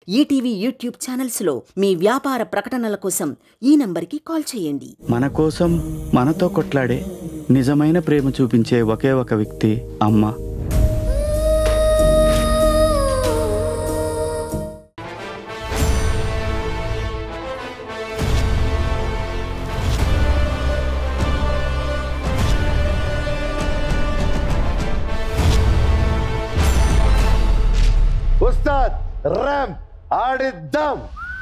ETV YouTube ఛానల్స్లో మీ వ్యాపార ప్రకటనల కోసం ఈ నంబర్కి కాల్ చేయండి మన కోసం మనతో కొట్లాడే నిజమైన ప్రేమ చూపించే ఒకే ఒక వ్యక్తి అమ్మ ఉస్తాద్ ర్యామ్ ఆడిద్దాం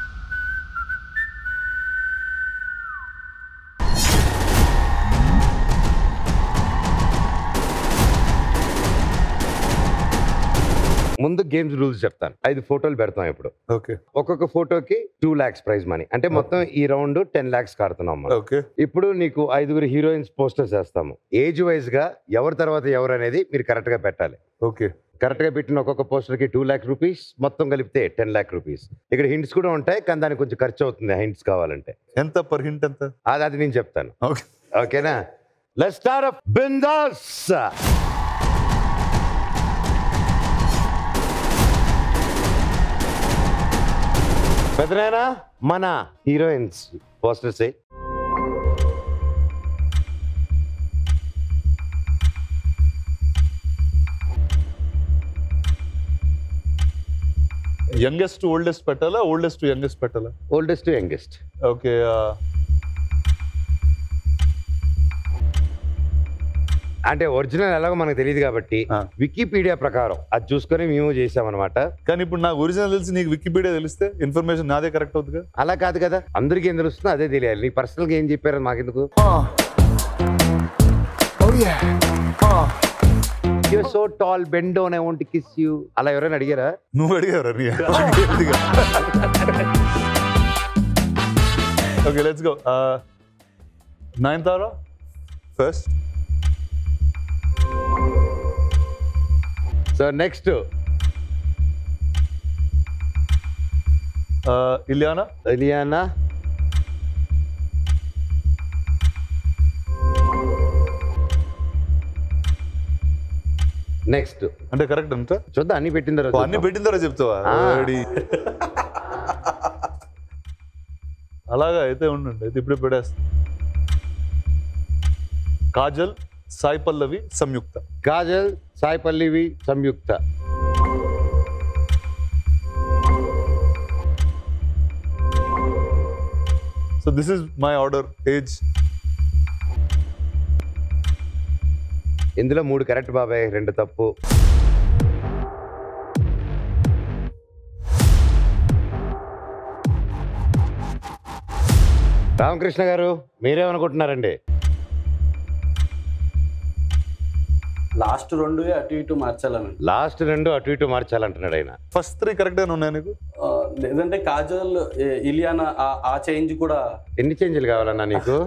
ముందు గేమ్స్ రూల్స్ చెప్తాను ఐదు ఫోటోలు పెడతాం ఇప్పుడు ఓకే ఒక్కొక్క ఫోటోకి టూ లాక్స్ ప్రైజ్ మనీ అంటే మొత్తం ఈ రౌండ్ టెన్ లాక్స్ కడుతున్నాం మనం ఓకే ఇప్పుడు నీకు ఐదుగురు హీరోయిన్స్ పోస్టర్స్ వేస్తాము ఏజ్ వైజ్ గా ఎవరి తర్వాత ఎవరు అనేది మీరు కరెక్ట్ గా పెట్టాలి ఓకే కరెక్ట్ గా పెట్టిన ఒక్కొక్క పోస్టర్ కి టూ ల్యాక్ రూపీస్ మొత్తం కలిపితే టెన్ ల్యాక్ రూపీస్ ఇక్కడ హింట్స్ కూడా ఉంటాయి కానీ దానికి కొంచెం ఖర్చు అవుతుంది హింట్స్ కావాలంటే ఎంత పర్ హింట్ ఎంత అది అది నేను చెప్తాను ఓకే ఓకేనా లెట్ స్టార్ట్ అప్ బిందాస్ పెద్దనాయనా మన హీరోయిన్స్ పోస్టర్స్ యంగెస్ట్ ఓల్డెస్ట్ పెట్టాలా ఓల్డెస్ట్ యంగెస్ట్ పెట్టాలా ఓల్డెస్ట్ యంగెస్ట్ ఓకే అంటే ఒరిజినల్ ఎలాగో మనకు తెలియదు కాబట్టి ఆ. వికీపీడియా ప్రకారం అది చూసుకొని మేము చేసామన్నమాట కానీ ఇప్పుడు నాకు ఒరిజినల్ తెలిసి నీకు వికీపీడియా తెలిస్తే ఇన్ఫర్మేషన్ నాదే కరెక్ట్ అవుతుంది అలా కాదు కదా అందరికీ ఏం తెలుస్తుందో అదే తెలియాలి నీ పర్సనల్ గా ఏం చెప్పారు మాకెందుకు your so tall bend own I want kiss you అలా ఎవరైనా అడిగారా నువ్వు అడిగారు okay let's go Nayanthara first so next Ileana Ileana next అంటే కరెక్ట్ అంట చూద్దాం అన్ని పెట్టిన తర్వాత అన్ని చూద్దాం. పెట్టిన తర్వాత చెప్తావా ఆ. Ready. అలాగా అయితే ఉండండి అయితే ఇప్పుడే పెట్టేస్తా Kajal Sai Pallavi Samyuktha Kajal Sai Pallavi Samyuktha so this is my order age ఇందులో మూడు కరెక్ట్ బాబాయ్ రెండు తప్పు రామకృష్ణ గారు మీరేమనుకుంటున్నారండి లాస్ట్ రెండు అటు ఇటు మార్చాలని లాస్ట్ రెండు అటు ఇటు మార్చాలంటున్నాడు ఆయన ఫస్ట్ త్రీ కరెక్ట్ గా ఉన్నాయి నీకు ఆ, లేదంటే కాజల్ ఏ- ఇలియానా ఆ- ఆ చేంజ్ కూడా ఎన్ని చేంజ్లు కావాలన్నా నీకు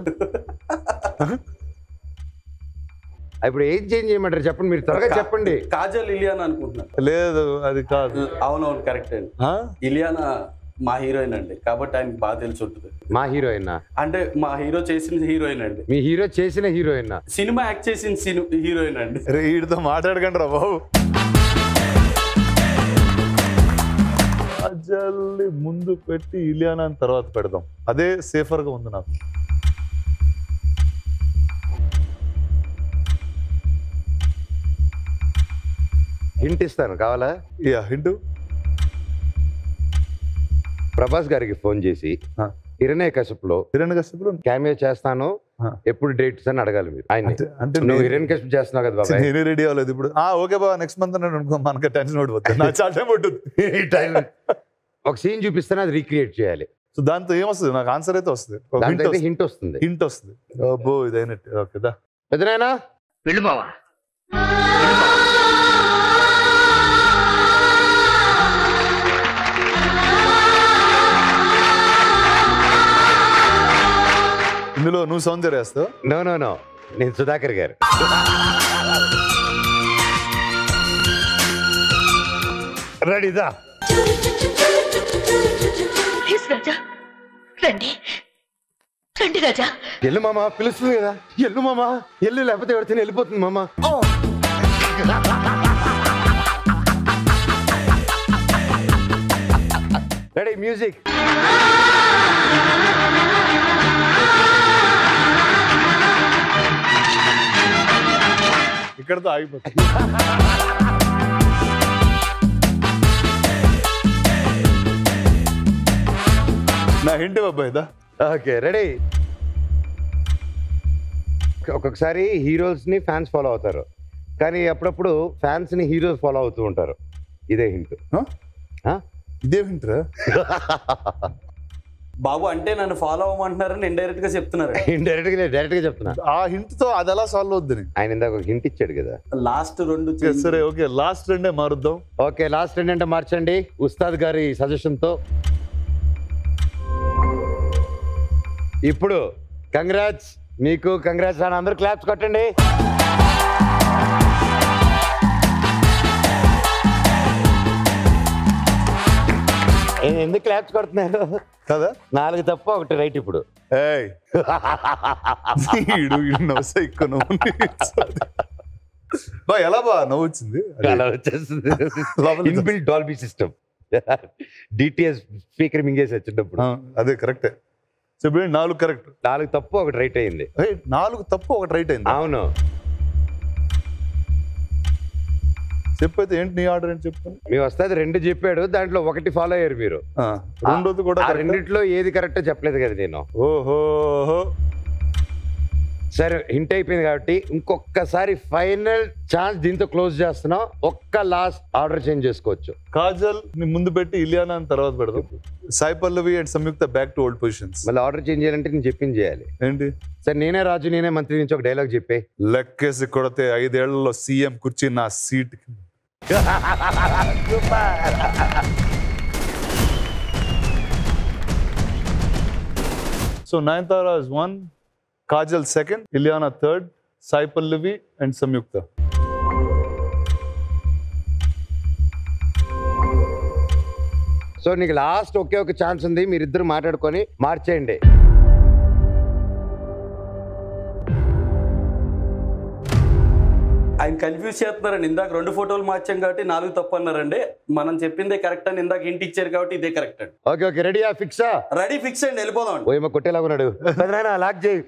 ఇప్పుడు ఏం చేంజ్ చేయమంటారు చెప్పండి మీరు త్వరగా చెప్పండి కాజల్ ఇలియానా అనుకుంటున్నాను లేదు అది కాదు అవునవును కరెక్ట్ అండి ఆ? ఇలియానా మా హీరోయిన్ అండి కాబట్టి ఆయనకి బాగా తెలిసి ఉంటుంది మా హీరోయిన్ అంటే మా హీరో చేసిన హీరోయిన్ అండి మీ హీరో చేసిన హీరోయిన్ సినిమా యాక్ట్ చేసిన సిని- హీరోయిన్ అండి అరే వీడితో మాట్లాడకండి రా బాబు కాజల్ని ముందు పెట్టి ఇలియానా అని తర్వాత పెడదాం అదే సేఫర్ గా ఉంది నాకు హింట్ ఇస్తాను కావాలా యా హింటు ప్రభాస్ గారికి ఫోన్ చేసి ఆ. హిరణ్య కశ్యప్లో హిరణ్య కశ్యపులో క్యామియో చేస్తాను ఆ. ఎప్పుడు డేట్స్ అని అడగాలి మీరు ఆయన అంటే అంటే నువ్వు నేను- హిరణ్య కశ్యప్ చేస్తున్నావు కదా బాబాయ్ నేనే రెడీ అవ్వలేదు ఇప్పుడు ఆ ఓకే బాబా నెక్స్ట్ మంత్ అన్నాడు అనుకో మనకి టెన్షన్ పడిపోతుంది నాకు చాలా టైం పట్టుద్ది ఈ time లో ఒక సీన్ చూపిస్తాను అది రీక్రియేట్ చేయాలి సో దాంతో ఏమొస్తుంది నాకు ఆన్సర్ అయితే వస్తుంది దాంతో అయితే హింట్ వస్తుంది హింట్ వస్తుంది అబ్బో ఇది అయినట్టు ఓకే దా పెద్దనాయనా వెళ్ళు బావా ఇందులో నువ్వు సౌందర్య వేస్తావు నో నో నో నేను సుధాకర్ గారు రెడీదా ప్లీజ్ రాజా రండి రండి రాజా ఎల్లు మామ పిలుస్తుంది కదా ఎల్లు మామ ఎల్లు లేకపోతే ఎవరితో వెళ్ళిపోతుంది మామ రెడీ మ్యూజిక్ ఇక్కడతో ఆగిపోతుంది నా హింట్ అబ్బాయి దా ఓకే రెడీ ఒక్కొక్కసారి హీరోస్ ని ఫ్యాన్స్ ఫాలో అవుతారు కానీ అప్పుడప్పుడు ఫ్యాన్స్ ని హీరోస్ ఫాలో అవుతూ ఉంటారు ఇదే హింట్ ఇదే హింట్ రా బాబు అంటే నన్ను ఫాలో అవ్వమంటున్నారని ఇండైరెక్ట్ గా చెప్తున్నారు డైరెక్ట్ గా డైరెక్ట్ గా చెప్తున్నా ఆ హింట్ తో అది ఎలా సాల్వ్ అవుద్దని ఆయన ఇందాక ఒక హింట్ ఇచ్చాడు కదా లాస్ట్ రెండు Okay, సరే ఓకే లాస్ట్ రెండే మారుద్దాం ఓకే లాస్ట్ ఏంటంటే మార్చండి ఉస్తాద్ గారి సజెషన్ తో ఇప్పుడు కంగ్రాట్స్ మీకు కంగ్రాట్స్ అని అందరూ క్లాప్స్ కొట్టండి ఏ- ఎందుకు క్లాప్స్ కొడుతున్నారు కదా నాలుగు తప్ప ఒకటి రైట్ ఇప్పుడు ఏయ్ ఈడు ఈడు నవ్వుసా ఎక్కువ నవ్వు బా ఎలా బా నవ్వు వచ్చింది అదే. అలా వచ్చేస్తుంది లోపల inbuilt Dolby system DTS speaker మింగేసి వచ్చినప్పుడు ఆ, అదే కరెక్టే చెప్పండి నాలుగు కరెక్ట్ నాలుగు తప్పు ఒకటి రైట్ అయింది నాలుగు తప్పు ఒకటి రైట్ అయింది అవును చెప్పైతే ఏంటి నీ ఆర్డర్ ఏంటి చెప్పు మీ వస్తుంది రెండు చెప్పాడు దాంట్లో ఒకటి ఫాలో అయ్యారు మీరు ఆ, రెండోది కూడా ఆ correct ఆ? రెండిట్లో ఏది కరెక్ట్ చెప్పలేదు కదా నేను ఓహో సరే హింట్ అయిపోయింది కాబట్టి ఇంకొకసారి ఫైనల్ ఛాన్స్ దీంతో క్లోజ్ చేస్తున్నాం ఒక్క లాస్ట్ ఆర్డర్ చేంజ్ చేసుకోవచ్చు కాజల్ ని ముందు పెట్టి ఇలియానా అని తర్వాత పెడదాం Sai Pallavi and Samyuktha back to old positions మళ్ళీ ఆర్డర్ చేంజ్ చేయాలంటే నేను చెప్పింది చేయాలి ఏంటి సరే నేనే రాజు నేనే మంత్రి నుంచి ఒక డైలాగ్ చెప్పే లెక్కేసి కొడితే ఐదేళ్లలో సీఎం కుర్చీ నా seat so Nayanthara is one Kajal second Ileana third Sai Pallavi and Samyuktha so నీకు లాస్ట్ ఒకే ఒక ఛాన్స్ ఉంది మీరిద్దరు మాట్లాడుకొని మార్చేయండి ఆయన కన్ఫ్యూజ్ చేస్తున్నారండి ఇందాక రెండు ఫోటోలు మార్చాం కాబట్టి నాలుగు తప్పు అన్నారండి మనం చెప్పిందే కరెక్ట్ అని ఇందాక ఇంటి ఇచ్చారు కాబట్టి ఇదే కరెక్ట్ అండి ఓకే ఓకే రెడీయా ఫిక్సా రెడీ ఫిక్స్ అండి వెళ్ళిపోదాం అండి ఓ ఏమో కొట్టేలాగా ఉన్నాడు పెద్దనాయన లాక్ చేయి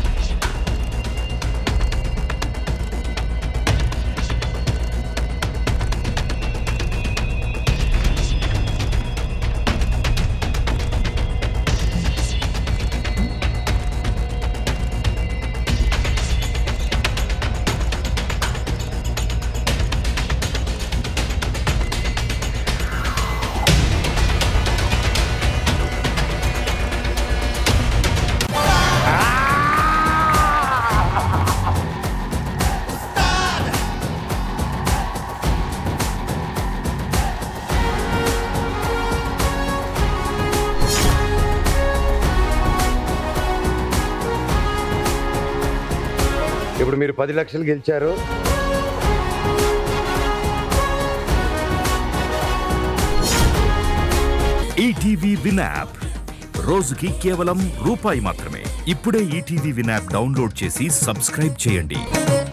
ఇప్పుడు మీరు పది లక్షలు గెలిచారు ఈటీవీ విన్ యాప్ రోజుకి కేవలం రూపాయి మాత్రమే ఇప్పుడే ఈటీవీ విన్ యాప్ డౌన్లోడ్ చేసి సబ్స్క్రైబ్ చేయండి